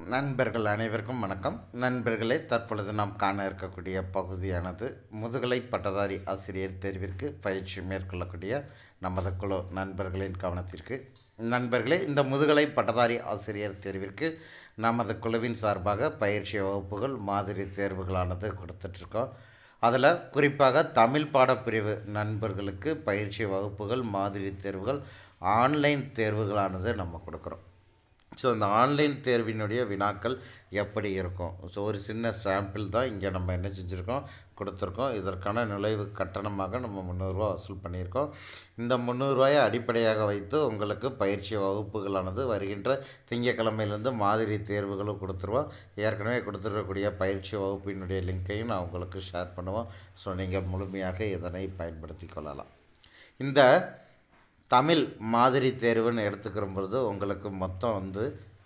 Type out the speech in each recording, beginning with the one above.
நண்பர்கள் அனைவருக்கும் வணக்கம் நண்பர்களே தற்பொழுது நாம் காண இருக்கக்கூடிய பகுதியானது முதுகலை பட்டதாரி ஆசிரியர் தேர்விற்கு பயிற்சி மேற்கொள்ளக்கூடிய நமது குழு நண்பர்களின் கவனத்திற்கு நண்பர்களே இந்த முதுகலை பட்டதாரி ஆசிரியர் தேர்விற்கு நமது குழுவின் சார்பாக பயிற்சி வகுப்புகள் மாதிரி தேர்வுகளானது கொடுத்துட்ருக்கோம் அதில் குறிப்பாக தமிழ் பாடப்பிரிவு நண்பர்களுக்கு பயிற்சி வகுப்புகள் மாதிரி தேர்வுகள் ஆன்லைன் தேர்வுகளானது நம்ம கொடுக்குறோம் ஸோ இந்த ஆன்லைன் தேர்வினுடைய வினாக்கள் எப்படி இருக்கும் ஸோ ஒரு சின்ன சாம்பிள் தான் இங்கே நம்ம என்ன செஞ்சுருக்கோம் கொடுத்துருக்கோம் இதற்கான நுழைவு கட்டணமாக நம்ம முந்நூறுரூவா வசூல் பண்ணியிருக்கோம் இந்த முந்நூறுரூவாயை அடிப்படையாக வைத்து உங்களுக்கு பயிற்சி வகுப்புகளானது வருகின்ற திங்கக்கிழமையிலேருந்து மாதிரி தேர்வுகளும் கொடுத்துருவோம் ஏற்கனவே கொடுத்துருக்கக்கூடிய பயிற்சி வகுப்பினுடைய லிங்க்கையும் நான் உங்களுக்கு ஷேர் பண்ணுவோம் ஸோ நீங்கள் முழுமையாக இதனை பயன்படுத்தி கொள்ளலாம் இந்த தமிழ் மாதிரி தேர்வுன்னு எடுத்துக்கிற பொழுது உங்களுக்கு மொத்தம் வந்து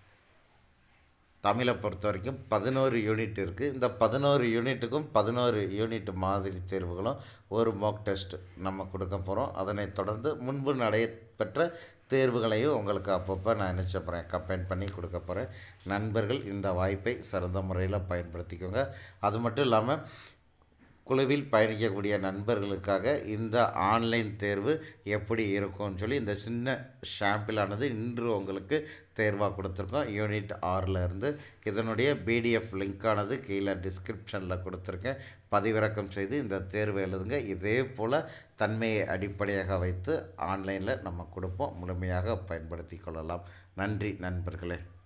தமிழை பொறுத்த வரைக்கும் பதினோரு யூனிட் இருக்குது இந்த பதினோரு யூனிட்டுக்கும் பதினோரு யூனிட் மாதிரி தேர்வுகளும் ஒரு மாக் டெஸ்ட் நம்ம கொடுக்க போகிறோம் அதனைத் தொடர்ந்து முன்பு நடைபெற்ற தேர்வுகளையும் உங்களுக்கு அப்பப்போ நான் நினச்ச போகிறேன் கம்பைன் பண்ணி கொடுக்க போகிறேன் நண்பர்கள் இந்த வாய்ப்பை சிறந்த முறையில் பயன்படுத்திக்கோங்க அது மட்டும் இல்லாமல் குழுவில் பயணிக்கக்கூடிய நண்பர்களுக்காக இந்த ஆன்லைன் தேர்வு எப்படி இருக்கும்னு சொல்லி இந்த சின்ன ஷாம்பிளானது இன்று உங்களுக்கு தேர்வாக கொடுத்துருக்கோம் யூனிட் ஆறில் இருந்து இதனுடைய பிடிஎஃப் லிங்க்கானது கீழே டிஸ்கிரிப்ஷனில் கொடுத்துருக்கேன் பதிவிறக்கம் செய்து இந்த தேர்வு எழுதுங்க இதே போல் தன்மையை அடிப்படையாக வைத்து ஆன்லைனில் நம்ம கொடுப்போம் முழுமையாக பயன்படுத்தி கொள்ளலாம் நன்றி நண்பர்களே